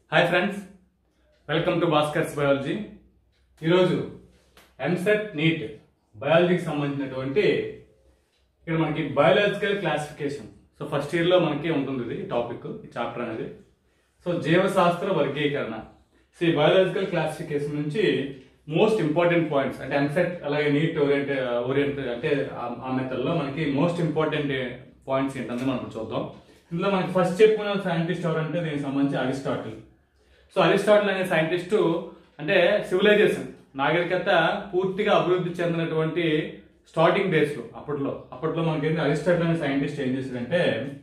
hi friends welcome to Bhaskar's biology ఈరోజు EAMCET neat బయాలజీకి సంబంధించినటువంటి ఇక్కడ మనకి బయాలజికల్ క్లాసిఫికేషన్ సో ఫస్ట్ ఇయర్లో మనకి ఉంటుంది ఇది టాపిక్ ఈ చాప్టర్ అనేది సో జీవశాస్త్ర వర్గీకరణ సో ఈ బయాలజికల్ క్లాసిఫికేషన్ నుంచి మోస్ట్ ఇంపార్టెంట్ పాయింట్స్ అంటే ఎంసెట్ అలాగే నీట్ ఓరియంట్ ఓరియంట్ అంటే ఆ- ఆ మెథడ్లో మనకి మోస్ట్ ఇంపార్టెంట్ పాయింట్స్ ఏంటంటే మనం చూద్దాం ఇందులో మనకి ఫస్ట్ చెప్పుకున్న సైంటిస్ట్ ఎవరంటే దీనికి సంబంధించి అరిస్టాటిల్ సో అరిస్టాటిల్ అనే సైంటిస్ట్ అంటే సివిలైజేషన్ నాగరికత పూర్తిగా అభివృద్ధి చెందినటువంటి స్టార్టింగ్ డేస్ లో అప్పట్లో అప్పట్లో మనకి ఏంటి అరిస్టాటిల్ అనే సైంటిస్ట్ ఏం చేశాడంటే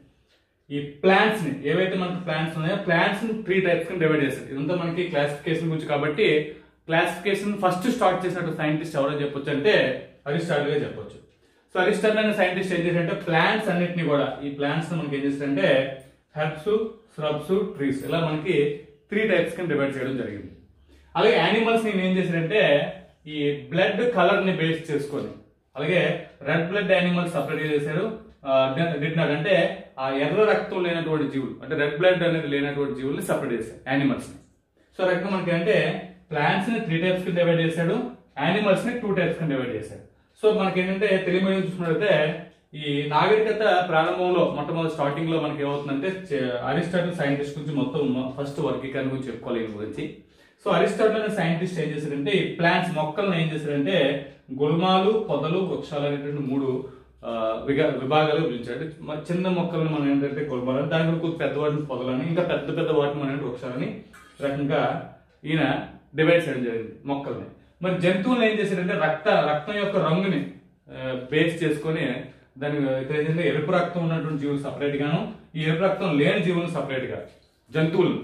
ఈ ప్లాంట్స్ ని ఏవైతే మనకి ప్లాంట్స్ ఉన్నాయో ప్లాంట్స్ ని త్రీ టైప్స్ కింద డివైడ్ చేశారు ఇదంతా మనకి క్లాసిఫికేషన్ గురించి కాబట్టి క్లాసిఫికేషన్ ఫస్ట్ స్టార్ట్ చేసినట్టు సైంటిస్ట్ ఎవరో చెప్పొచ్చు అంటే అరిస్టాటిల్ గా చెప్పొచ్చు సో అరిస్టాటిల్ అనే సైంటిస్ట్ ఏం చేశారంటే ప్లాంట్స్ అన్నిటిని కూడా ఈ ప్లాంట్స్ మనకి ఏం చేశారంటే హెర్బ్స్ స్రబ్స్ ట్రీస్ ఇలా మనకి త్రీ టైప్స్ కింద డివైడ్ చేయడం జరిగింది అలాగే యానిమల్స్ నేను ఏం చేశారంటే ఈ బ్లడ్ కలర్ ని బేస్ చేసుకొని అలాగే రెడ్ బ్లడ్ యానిమల్స్ సపరేట్ చేశారు డిడ్ నాట్ అంటే ఆ ఎర్ర రక్తం లేనటువంటి జీవులు అంటే రెడ్ బ్లడ్ అనేది లేనటువంటి జీవుల్ని సపరేట్ చేశారు యానిమల్స్ ని సో రకంగా మనకి అంటే ప్లాంట్స్ ని త్రీ టైప్స్ కింద డివైడ్ చేశాడు యానిమల్స్ ని టూ టైప్స్ కింద డివైడ్ చేశాడు సో మనకి ఏంటంటే తెలుగు మీడియం చూసుకున్నట్లయితే ఈ నాగరికత ప్రారంభంలో మొట్టమొదటి స్టార్టింగ్ లో మనకి ఏమవుతుందంటే చే- అరిస్టాటిల్ సైంటిస్ట్ గురించి మొత్తం ఫస్ట్ వర్గీకరణ గురించి చెప్పుకోవాలి ఈయన గురించి సో అరిస్టాటిల్ అనే సైంటిస్ట్ ఏం చేశారంటే ఈ ప్లాంట్స్ మొక్కలను ఏం చేశారంటే గుల్మాలు పొదలు వృక్షాలు అనేటువంటి మూడు ఆ, విగా విభాగాలు విభజించాడు మ- చిన్న మొక్కలను మనం ఏంటంటే గుల్మాలు అని, దాని కొద్ది పెద్ద వాటిని పొదలని ఇంకా పెద్ద పెద్ద వాటిని మనం ఏంటంటే వృక్షాలని ఈ రకంగా ఈయన డివైడ్ చేయడం జరిగింది మొక్కల్ని మరి జంతువులను ఏం చేశారంటే రక్త రక్తం యొక్క రంగుని బేస్ చేసుకొని దాని ఇక్కడ ఏంటంటే ఎరుపు రక్తం ఉన్నటువంటి జీవులు సపరేట్ గాను ఈ ఎరుపు రక్తం లేని జీవులు సపరేట్ గా జంతువులు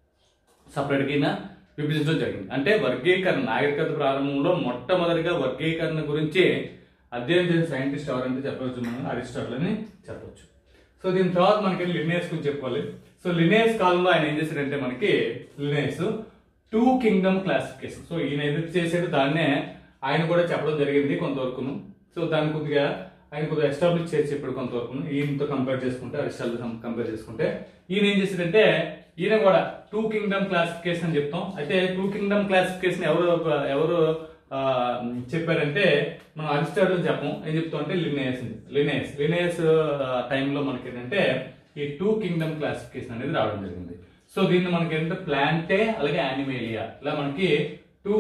సపరేట్ గా ఈయన విభజించడం జరిగింది అంటే వర్గీకరణ నాగరికత ప్రారంభంలో మొట్టమొదటిగా వర్గీకరణ గురించి అధ్యయనం చేసిన సైంటిస్ట్ ఎవరంటే చెప్పవచ్చు మనం అరిస్టాటిల్ అని చెప్పొచ్చు సో దీని తర్వాత మనకి లినేస్ గురించి చెప్పుకోవాలి సో లినేస్ కాలంలో ఆయన ఏం చేశాడంటే మనకి Linnaeus two kingdom classification so ఈయన ఎదురు చేసాడు దాన్నే ఆయన కూడా చెప్పడం జరిగింది కొంతవరకును సో దాన్ని కొద్దిగా ఆయన కొద్దిగా ఎస్టాబ్లిష్ చేసి చెప్పాడు కొంతవరకు ఈయనతో కంపేర్ చేసుకుంటే అరిస్టాల్ కంపేర్ చేసుకుంటే ఈయన ఏం చేశాడంటే ఈయన కూడా టూ కింగ్డమ్ క్లాసిఫికేషన్ అని చెప్తాం అయితే టూ కింగ్డమ్ క్లాసిఫికేషన్ ఎవరు ఎవరు ఆ, చెప్పారంటే మనం అరిస్టాటిల్ చెప్పం ఏం చెప్తాం అంటే లినేయస్ లినేయస్ లినేయస్ టైంలో మనకి ఏంటంటే ఈ టూ కింగ్డమ్ క్లాసిఫికేషన్ అనేది రావడం జరిగింది సో దీన్ని మనకి ఏంటంటే ప్లాంటే అలాగే యానిమేలియా ఇలా మనకి టూ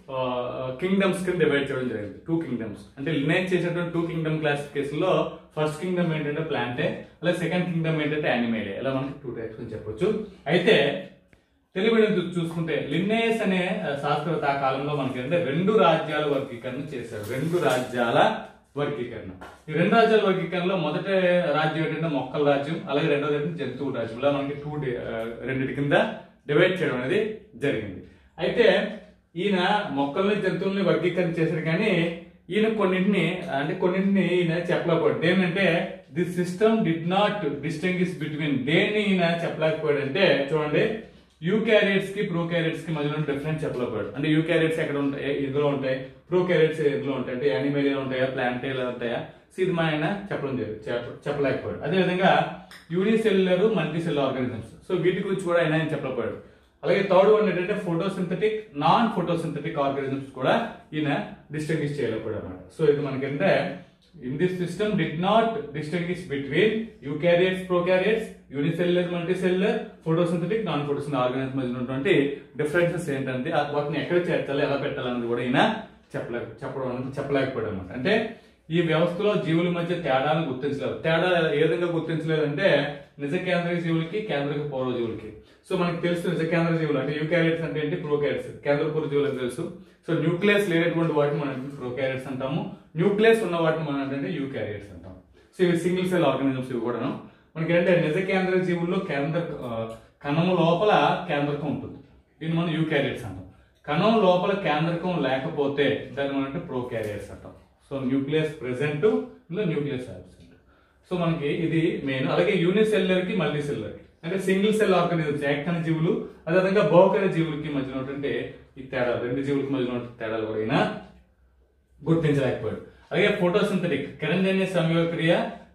కింగ్డమ్స్ కింద డివైడ్ చేయడం జరిగింది టూ కింగ్డమ్స్ అంటే లినేజ్ చేసినటువంటి టూ కింగ్డమ్ క్లాసిఫికేషన్ లో ఫస్ట్ కింగ్డమ్ ఏంటంటే ప్లాంటే అలాగే సెకండ్ కింగ్డమ్ ఏంటంటే యానిమేలియా ఇలా మనకి టూ టైప్స్ అని చెప్పొచ్చు అయితే తెలుగు మీడియం చూ- చూసుకుంటే లిన్నేయస్ అనే ఆ, శాస్త్రవేత్త ఆ కాలంలో మనకి అంటే రెండు రాజ్యాల వర్గీకరణ చేశారు రెండు రాజ్యాల వర్గీకరణ ఈ రెండు రాజ్యాల వర్గీకరణలో మొదటి రాజ్యం ఏంటంటే మొక్కల రాజ్యం అలాగే రెండోది ఏంటంటే జంతువుల రాజ్యం ఇలా మనకి టూ రెండింటి కింద డివైడ్ చేయడం అనేది జరిగింది అయితే ఈయన మొక్కల్ని జంతువుల్ని వర్గీకరణ చేశారు కానీ ఈయన కొన్నింటిని అంటే కొన్నింటిని ఈయన చెప్పలేకపోయాడు ఏంటంటే this system did not distinguish between దేన్ని ఈయన చెప్పలేకపోయాడు అంటే చూడండి యూక్యారియట్స్ కి ప్రోక్యారియట్స్ కి మధ్యలో డిఫరెన్స్ చెప్పలేకపోయాడు అంటే యూక్యారియట్స్ ఎక్కడ ఉంటాయి ఇందులో ఉంటాయి ప్రోక్యారియట్స్ ఇందులో ఉంటాయి అంటే యానిమేలియా ఉంటాయా ప్లాంటేలా ఉంటాయా సో ఇది మా ఆయన చెప్పడం జరిగింది చెప్ప- చెప్పలేకపోయాడు అదే విధంగా unicellular multi cell organisms so వీటి గురించి కూడా ఆయన ఆయన చెప్పలేకపోయాడు అలాగే థర్డ్ వన్ ఏంటంటే ఫోటోసింథటిక్ నాన్ ఫోటోసింథటిక్ ఆర్గానిజమ్స్ కూడా ఈయన డిస్టింగ్విష్ చేయలేకపోయాడు అనమాట సో ఇది మనకంటే in this system did not distinguish between eukaryotes prokaryotes unicellular multicellular photosynthetic non photosynthetic organism మధ్య ఉన్నటువంటి డిఫరెన్సెస్ ఏంటంటే ఆ వాటిని ఎక్కడ చేర్చాలి ఎలా పెట్టాలన్నది కూడా ఈయన చెప్పలేక చెప్పడం అనేది చెప్పలేకపోయాడు అనమాట అంటే ఈ వ్యవస్థలో జీవుల మధ్య తేడాలను గుర్తించలేదు తేడా ఏ విధంగా గుర్తించలేదంటే నిజ కేంద్రక జీవులకి కేంద్రక పౌర జీవులకి సో మనకి తెలుసు నిజ కేంద్ర జీవులు అంటే యూకారియట్స్ అంటే ఏంటి ప్రోకారియట్స్ కేంద్ర పౌర జీవులు అని తెలుసు సో న్యూక్లియస్ లేనటువంటి వాటిని మనం ప్రోకారియట్స్ అంటాము న్యూక్లియస్ ఉన్న వాటిని మనం ఏంటంటే యూకారియట్స్ అంటాం సో ఇవి సింగిల్ సెల్ ఆర్గానిజమ్స్ ఇవి కూడాను మనకి ఏంటంటే నిజ కేంద్ర జీవుల్లో కేంద్ర ఆ, కణము లోపల కేంద్రకం ఉంటుంది దీన్ని మనం యూకారియట్స్ అంటాం కణం లోపల కేంద్రకం లేకపోతే దాన్ని మనం అంటే ప్రోకారియట్స్ అంటాం సో న్యూక్లియస్ ప్రెసెంట్ ఇందులో న్యూక్లియస్ అబ్సెంట్ సో మనకి ఇది మెయిన్ అలాగే యూనిసెల్యులర్ కి మల్టీ సెల్యులర్ కి అంటే సింగిల్ సెల్ ఆర్గానిజమ్స్ ఏకకణ జీవులు అదేవిధంగా బహుకణ జీవులకి మధ్య ఉన్నటువంటి ఈ తేడా రెండు జీవులకి మధ్య ఉన్న తేడాలు కూడా ఈయన గుర్తించలేకపోయాడు అలాగే ఫోటోసింథటిక్ కిరణజన్య సంయోగక్రియ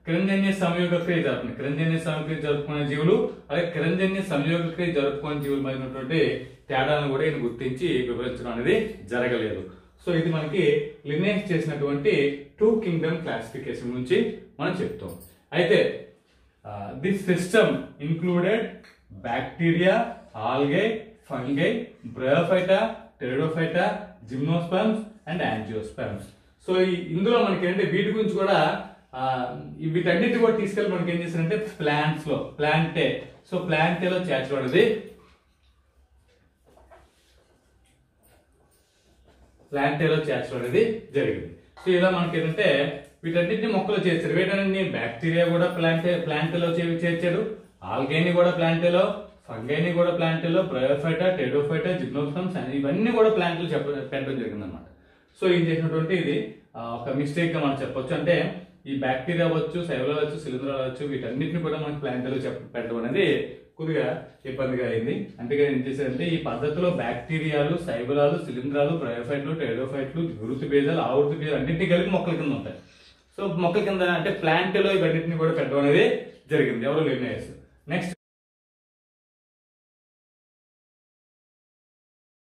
కిరంజన్య సంయోగ క్రియ జరుపుకునే కిరంజన్య సంయోగ క్రియ జరుపుకునే జీవులు అలాగే కిరంజన్య సంయోగ క్రియ జరుపుకునే జీవుల మధ్య ఉన్నటువంటి తేడాలను కూడా ఈయన గుర్తించి వివరించడం అనేది జరగలేదు సో ఇది మనకి లినేజ్ చేసినటువంటి టూ కింగ్డమ్ క్లాసిఫికేషన్ గురించి మనం చెప్తాం అయితే this system included bacteria algae fungi bryophyta pteridophyta gymnosperms and angiosperms so ఈ ఇందులో మనకి ఏంటంటే వీటి గురించి కూడా ఆ, ఈ వీటన్నిటి కూడా తీసుకెళ్ళి మనకి ఏం చేశారంటే ప్లాంట్స్ లో ప్లాంటే సో ప్లాంటేలో చేర్చడం అనేది ప్లాంటేలో చేర్చడం అనేది జరిగింది సో ఇలా మనకి ఏంటంటే వీటన్నిటిని మొక్కలు చేర్చారు వీటన్ని బ్యాక్టీరియా కూడా ప్లాంటే ప్లాంటేలో చే- చేర్చారు ఆల్గైని కూడా ప్లాంటేలో ఫంగైని కూడా ప్లాంటేలో బ్రయోఫైటా టెడోఫైటా జిగ్నోఫ్రమ్స్ ఇవన్నీ కూడా ప్లాంట్లు చెప్ప పెట్టడం జరిగింది అనమాట సో ఇది చేసినటువంటి ఇది ఆ, ఒక మిస్టేక్ గా మనం చెప్పొచ్చు అంటే ఈ బ్యాక్టీరియా అవ్వచ్చు సైవల్ అవ్వచ్చు సిలిండర్ అవ్వచ్చు వీటన్నిటిని కూడా మనకి ప్లాంటేలో చెప్ప పెట్టడం అనేది కొద్దిగా ఇబ్బందిగా అయింది అందుకే ఏం చేశారంటే ఈ పద్ధతిలో బ్యాక్టీరియాలు సైబరాలు సిలిండ్రాలు బ్రయోఫైట్లు టైడోఫైట్లు గురుతు బీజాలు ఆవుర్తి బీజాలు అన్నింటినీ కలిపి మొక్కల కింద ఉంటాయి సో మొక్కల కింద అంటే ప్లాంట్ లో ఇవన్నిటిని కూడా పెట్టడం అనేది జరిగింది ఎవరు లినేయస్ నెక్స్ట్